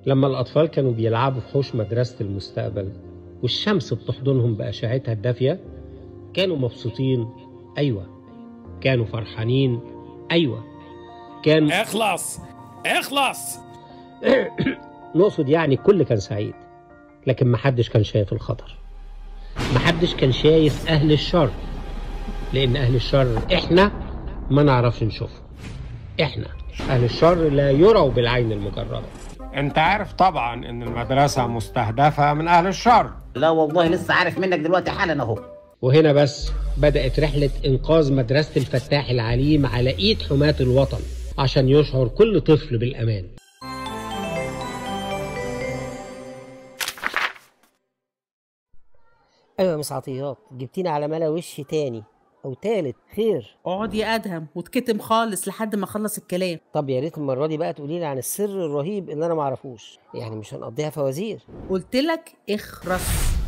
لما الأطفال كانوا بيلعبوا في حوش مدرسة المستقبل والشمس بتحضنهم بأشعتها الدافية كانوا مبسوطين أيوة كانوا فرحانين أيوة كان اخلص اخلص نقصد يعني الكل كان سعيد لكن محدش كان شايف الخطر محدش كان شايف أهل الشر لأن أهل الشر إحنا ما نعرفش نشوفهم إحنا أهل الشر لا يروا بالعين المجردة أنت عارف طبعا إن المدرسة مستهدفة من أهل الشر لا والله لسه عارف منك دلوقتي حالا اهو وهنا بس بدأت رحلة إنقاذ مدرسة الفتاح العليم على إيد حماة الوطن عشان يشعر كل طفل بالأمان ايوه يا مس عطيات جبتيني على ملا وش تاني او تالت خير اقعد يا ادهم واتكتم خالص لحد ما اخلص الكلام طب يا ريت المره دي بقى تقولي لي عن السر الرهيب اللي انا ما اعرفوش يعني مش هنقضيها فوازير قلت لك اخرس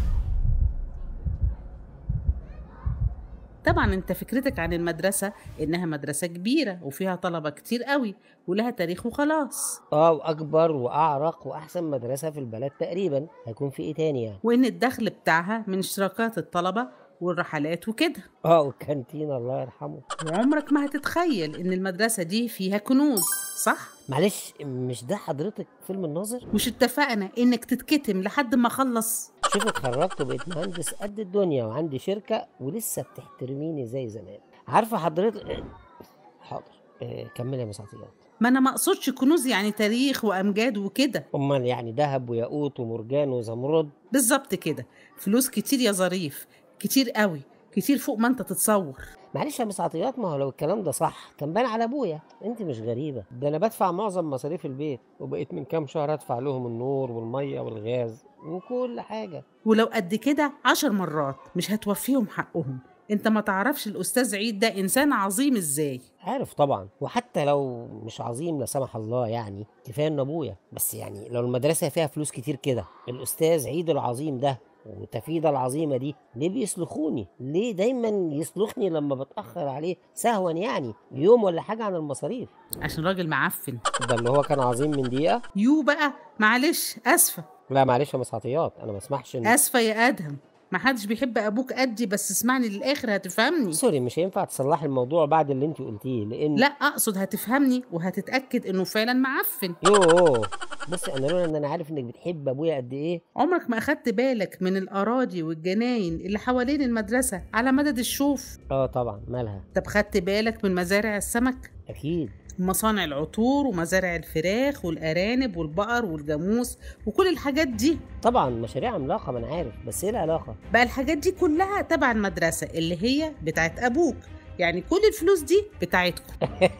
طبعا انت فكرتك عن المدرسة انها مدرسة كبيرة وفيها طلبة كتير قوي ولها تاريخ وخلاص اه واكبر واعرق واحسن مدرسه في البلد تقريبا هيكون في ايه تاني يعني وان الدخل بتاعها من اشتراكات الطلبة والرحلات وكده اه والكانتين الله يرحمه وعمرك ما هتتخيل ان المدرسة دي فيها كنوز صح؟ معلش مش ده حضرتك فيلم الناظر مش اتفقنا انك تتكتم لحد ما اخلص شوف اتخرجت وبقيت مهندس قد الدنيا وعندي شركه ولسه بتحترميني زي زمان عارفه حضرتك حاضر آه، كملي يا مس عطيات ما انا ما اقصدش كنوز يعني تاريخ وامجاد وكده امال يعني ذهب وياقوت ومرجان وزمرد بالظبط كده فلوس كتير يا ظريف كتير قوي كتير فوق ما انت تتصور معلش يا مس عطيات ما هو لو الكلام ده صح كان بان على ابويا انت مش غريبه ده انا بدفع معظم مصاريف البيت وبقيت من كام شهر ادفع لهم النور والميه والغاز وكل حاجه ولو قد كده عشر مرات مش هتوفيهم حقهم انت ما تعرفش الاستاذ عيد ده انسان عظيم ازاي عارف طبعا وحتى لو مش عظيم لا سمح الله يعني كفايه انه ابويا بس يعني لو المدرسه فيها فلوس كتير كده الاستاذ عيد العظيم ده وتفيدة العظيمة دي ليه بيسلخوني؟ ليه دايما يسلخني لما بتأخر عليه سهوا يعني يوم ولا حاجة عن المصاريف؟ عشان راجل معفن ده اللي هو كان عظيم من دقيقة؟ يو بقى معلش اسفه لا معلش يا مسعطيات أنا ما اسمحش إن اسفه يا ادهم ما حدش بيحب ابوك قدي بس اسمعني للاخر هتفهمني سوري مش هينفع تصلحي الموضوع بعد اللي انت قلتيه لان لا اقصد هتفهمني وهتتاكد انه فعلا معفن يوه بصي انا لولا ان انا عارف انك بتحب ابويا قد ايه عمرك ما اخدت بالك من الاراضي والجناين اللي حوالين المدرسه على مدد الشوف اه طبعا مالها طب خدت بالك من مزارع السمك اكيد مصانع العطور ومزارع الفراخ والارانب والبقر والجاموس وكل الحاجات دي طبعا مشاريع عملاقه ما انا عارف بس ايه العلاقه بقى الحاجات دي كلها تبع المدرسه اللي هي بتاعت ابوك يعني كل الفلوس دي بتاعتكم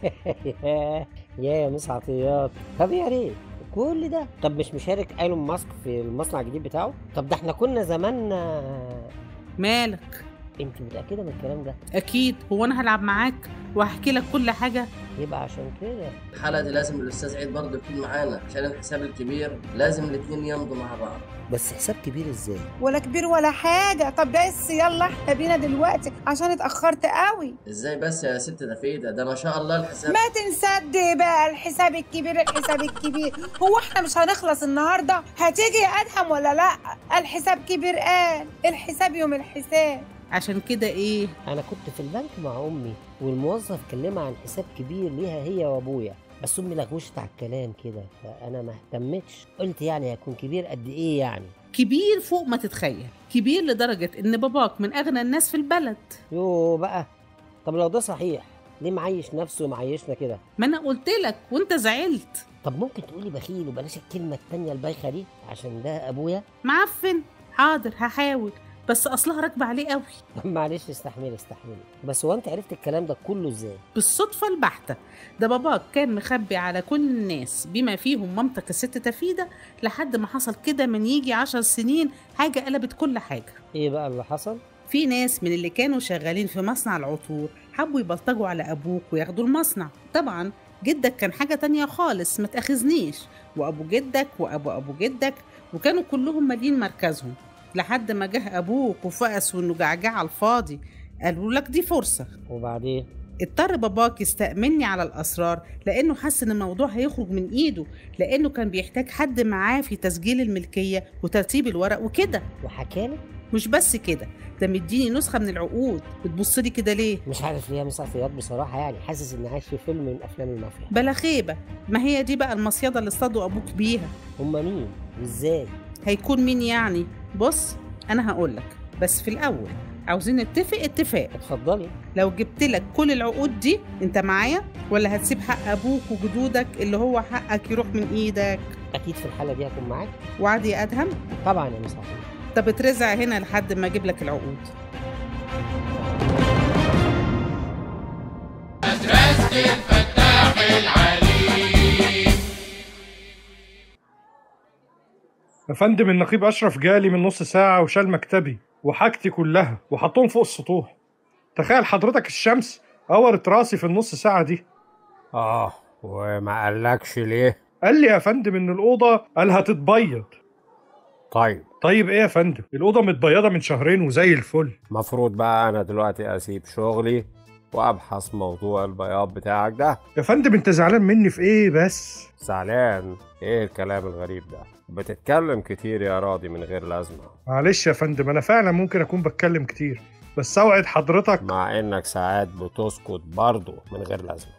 يا يا مس عطيات طب يا ريت كل ده طب مش مشارك ايلون ماسك في المصنع الجديد بتاعه طب ده احنا كنا زمان مالك انت متاكده من الكلام ده اكيد هو انا هلعب معاك وهحكي لك كل حاجه يبقى عشان كده الحلقة دي لازم الأستاذ عيد برضه يكون معانا عشان الحساب الكبير لازم الاتنين يمضوا مع بعض بس حساب كبير ازاي ولا كبير ولا حاجة طب بس يلا احنا بينا دلوقتي عشان اتأخرت قوي ازاي بس يا ست دفيدة ده ما شاء الله الحساب ما تنسد بقى الحساب الكبير الحساب الكبير هو احنا مش هنخلص النهاردة هتيجي يا أدهم ولا لا الحساب كبير قال الحساب يوم الحساب عشان كده ايه انا كنت في البنك مع امي والموظف كلمها عن حساب كبير ليها هي وابويا بس امي لغوشت على الكلام كده فانا ما اهتمتش قلت يعني هيكون كبير قد ايه يعني كبير فوق ما تتخيل كبير لدرجه ان باباك من اغنى الناس في البلد يو بقى طب لو ده صحيح ليه معيش نفسه ومعيشنا كده ما انا قلت لك وانت زعلت طب ممكن تقولي بخيل وبلاش الكلمه التانية البايخه دي عشان ده ابويا معفن حاضر هحاول بس اصلها راكبه عليه قوي معلش استحملي استحملي بس هو انت عرفت الكلام ده كله ازاي بالصدفه البحته ده باباك كان مخبي على كل الناس بما فيهم مامتك الست تفيده لحد ما حصل كده من يجي عشر سنين حاجه قلبت كل حاجه ايه بقى اللي حصل في ناس من اللي كانوا شغالين في مصنع العطور حبوا يبلطجوا على ابوك وياخدوا المصنع طبعا جدك كان حاجه تانية خالص ما تاخذنيش وابو جدك وابو ابو جدك وكانوا كلهم مالين مركزهم لحد ما جه ابوك وفقس وانه جعجع على الفاضي قالوا لك دي فرصه وبعدين اضطر باباك يستأمني على الأسرار لأنه حس إن الموضوع هيخرج من إيده لأنه كان بيحتاج حد معاه في تسجيل الملكية وترتيب الورق وكده وحكالك مش بس كده ده مديني نسخة من العقود بتبصلي كده ليه مش عارف ليه يا مس عطيات بصراحه يعني حاسس اني عايش في فيلم من افلام المافيا بلا خيبة ما هي دي بقى المصيدة اللي اصطادوا أبوك بيها هما مين وازاي هيكون مين يعني بص أنا هقولك بس في الأول عاوزين نتفق اتفاق اتفضلي لو جبت لك كل العقود دي انت معايا ولا هتسيب حق ابوك وجدودك اللي هو حقك يروح من ايدك اكيد في الحاله دي هكون معاك وعد يا ادهم طبعا يا مس عطيات طب اترزع هنا لحد ما اجيب لك العقود يا فندم النقيب أشرف جالي من نص ساعة وشال مكتبي وحاجتي كلها وحطهم فوق السطوح تخيل حضرتك الشمس قورت راسي في النص ساعة دي اه وما قالكش ليه قال لي يا فندم إن الأوضة قال هتتبيض طيب طيب إيه يا فندم الأوضة متبيضة من شهرين وزي الفل مفروض بقى انا دلوقتي اسيب شغلي وابحث موضوع البياض بتاعك ده يا فندم أنت زعلان مني في إيه بس زعلان ايه الكلام الغريب ده بتتكلم كتير يا راضي من غير لازمة معلش يا فندم أنا فعلا ممكن أكون بتكلم كتير بس أوعد حضرتك مع انك ساعات بتسكت برضه من غير لازمة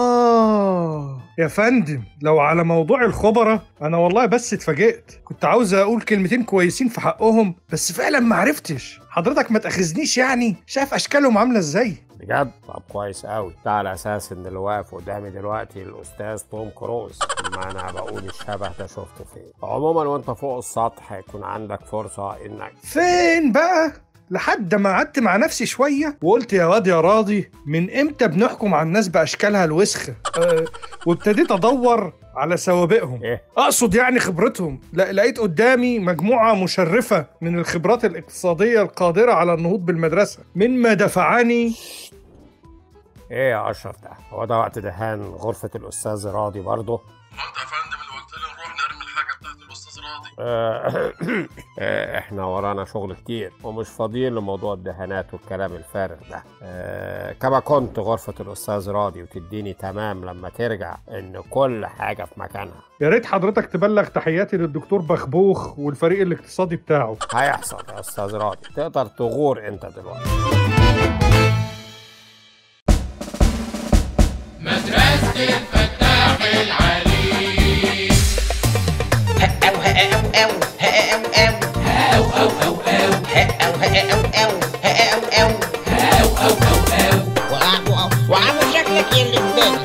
آه يا فندم لو على موضوع الخبرة أنا والله بس اتفاجئت كنت عاوز أقول كلمتين كويسين في حقهم بس فعلا ما عرفتش حضرتك ما تأخذنيش يعني شايف أشكالهم عاملة إزاي بجد طب كويس قوي ده على اساس ان اللي واقف قدامي دلوقتي الاستاذ توم كروز ما انا بقول الشبه ده شفته فين عموما وانت فوق السطح هيكون عندك فرصة انك فين بقى لحد ما قعدت مع نفسي شوية وقلت يا واد يا راضي من امتى بنحكم على الناس بأشكالها الوسخة أه وابتديت أدور على سوابقهم ايه اقصد يعني خبرتهم لا لقيت قدامي مجموعه مشرفه من الخبرات الاقتصاديه القادره على النهوض بالمدرسه مما دفعني ايه يا اشرف ده هو ده وقت دهان غرفة الاستاذ راضي برضه انت يا فندم اللي قلت لي نروح نرمي الحاجه بتاعت الاستاذ راضي آه، آه، احنا ورانا شغل كتير ومش فاضيين لموضوع الدهانات والكلام الفارغ ده آه، كما كنت غرفة الأستاذ راضي وتديني تمام لما ترجع إن كل حاجة في مكانها يا ريت حضرتك تبلغ تحياتي للدكتور بخبوخ والفريق الاقتصادي بتاعه هيحصل يا أستاذ راضي تقدر تغور أنت دلوقتي وعامل شكلك يلي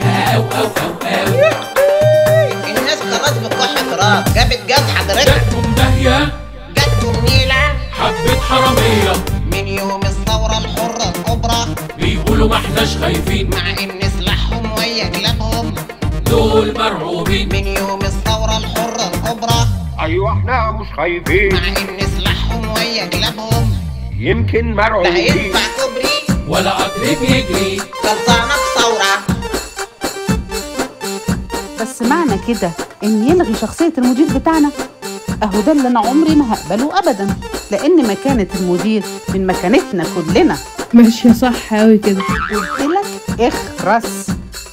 الناس خلاص بتكح تراب جابت جد حضرتك جاتكم داهية جاتكم نيلة حبة حرامية من يوم الثورة الحرة الكبرى بيقولوا ما احناش خايفين مع ان سلاحهم ويا كلابهم دول مرعوبين من يوم الثورة الحرة الكبرى أيوة إحنا مش خايفين مع ان سلاحهم ويا كلابهم يمكن ده مرعوبين هيدفع كوبري ولا قطر بيجري خلصانة في ثورة بس معنى كده ان يلغي شخصية المدير بتاعنا اهو ده اللي انا عمري ما هقبله ابدا لان مكانة المدير من مكانتنا كلنا ماشية صح أوي كده قلت لك اخرس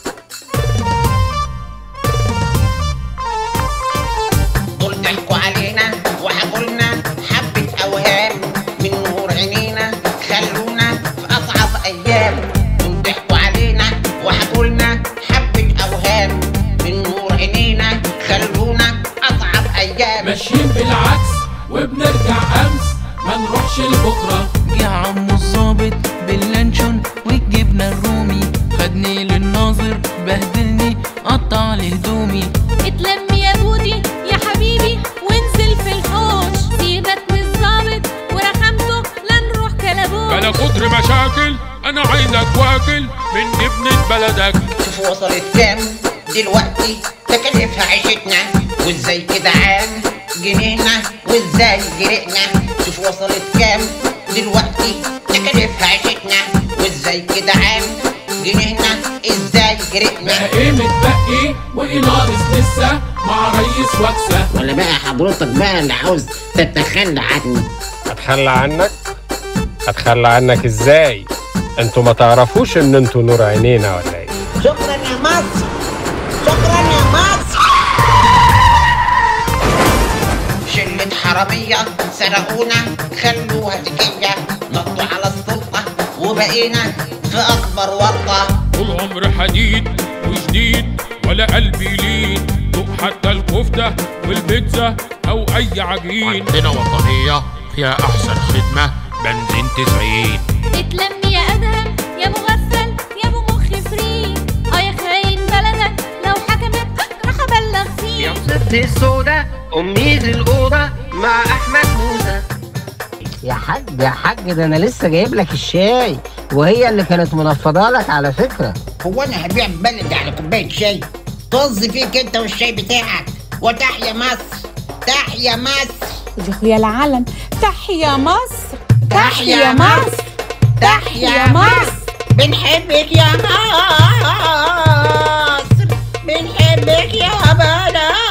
دول ضحكوا علينا وحكولنا حبة أوهام من نور عينينا خلونا في أصعب أيام دول ضحكوا علينا وحكولنا حبة أوهام من نور عينينا خلونا أصعب أيام ماشيين بالعكس وبنرجع أمس ما نروحش لبكرة جه عمو الظابط باللانشون والجبنة الرومي خدني للناظر بهدلني قطع لي هدومي اتلم يا بودي يا حبيبي وانزل في الحوش سيبك من الظابط ورخامته لا نروح كلبوش بلا كتر مشاكل أنا عايزك واكل من ابنة بلدك شوف وصلت كام دلوقتي تكلفها عيشتنا وازاي كده عام جنينا وازاي جرقنا شوف وصلت كام دلوقتي تكلفها عيشتنا وازاي كده عام جنينا ازاي جرقنا بقى ايه متبقي وايه ناقص لسه مع ريس وكسة ولا بقى حضرتك بقى اللي عاوز تتخلى عني أتخلى عنك؟ أتخلى عنك إزاي؟ انتوا ما تعرفوش ان انتوا نور عينينا ولا ايه شكرا يا مصر شكرا يا مصر شلة حرامية سرقونا خلوها تكية نطوا على السلطة وبقينا في أكبر ورطة طول عمر حديد وجديد ولا قلبي لين دوق حتى الكفتة والبيتزا أو أي عجين عندنا وطنية فيها أحسن خدمة بنزين 90 اتلم يا ادهم يا مغفل يا ابو مخ فري اه يا خاين بلدك لو حكمت راح ابلغ فيه ست السودة أمنية الأوضة مع أحمد موسى يا حاج يا حاج ده أنا لسه جايب لك الشاي وهي اللي كانت منفضة لك على فكرة هو أنا هبيع بلدي على كوباية شاي طز فيك أنت والشاي بتاعك وتحيا مصر تحيا مصر يا اخويا العالم تحيا مصر تحيا مصر تحيا مصر بنحبك يا مصر بنحبك يا بلد